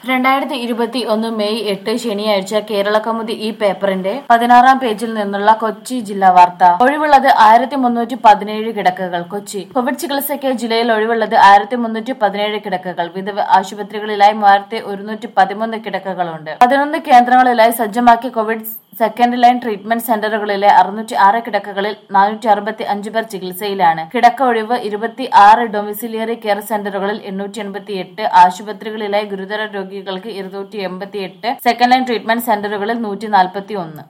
രണ്ടായിരത്തി ഇരുപത്തി ഒന്ന് മെയ് എട്ട് ശനിയാഴ്ച കേരള കൗമുദി ഈ പേപ്പറിന്റെ പതിനാറാം പേജിൽ നിന്നുള്ള കൊച്ചി ജില്ലാ വാർത്ത ഒഴിവുള്ളത് ആയിരത്തി മുന്നൂറ്റി പതിനേഴ് കിടക്കകൾ കൊച്ചി കോവിഡ് ചികിത്സയ്ക്ക് ജില്ലയിൽ ഒഴിവുള്ളത് ആയിരത്തി മുന്നൂറ്റി പതിനേഴ് കിടക്കകൾ വിവിധ ആശുപത്രികളിലായി മൂവായിരത്തി ഒരുന്നൂറ്റി പതിമൂന്ന് കിടക്കകളുണ്ട് പതിനൊന്ന് കേന്ദ്രങ്ങളിലായി സജ്ജമാക്കിയ കോവിഡ് സെക്കൻഡ് ലൈൻ ട്രീറ്റ്മെന്റ് സെന്ററുകളിലെ അറുന്നൂറ്റി ആറ് കിടക്കകളിൽ നാനൂറ്റി അറുപത്തി അഞ്ച് പേർ ചികിത്സയിലാണ് കിടക്ക ഒഴിവ് ഇരുപത്തി ആറ് ഡൊമിസിലിയറി കെയർ സെന്ററുകളിൽ എണ്ണൂറ്റി എൺപത്തി എട്ട് ആശുപത്രികളിലായി ഗുരുതര രോഗികൾക്ക് ഇരുന്നൂറ്റി എൺപത്തി എട്ട് സെക്കൻഡ് ലൈൻ ട്രീറ്റ്മെന്റ് സെന്ററുകളിൽ നൂറ്റി നാൽപ്പത്തി ഒന്ന്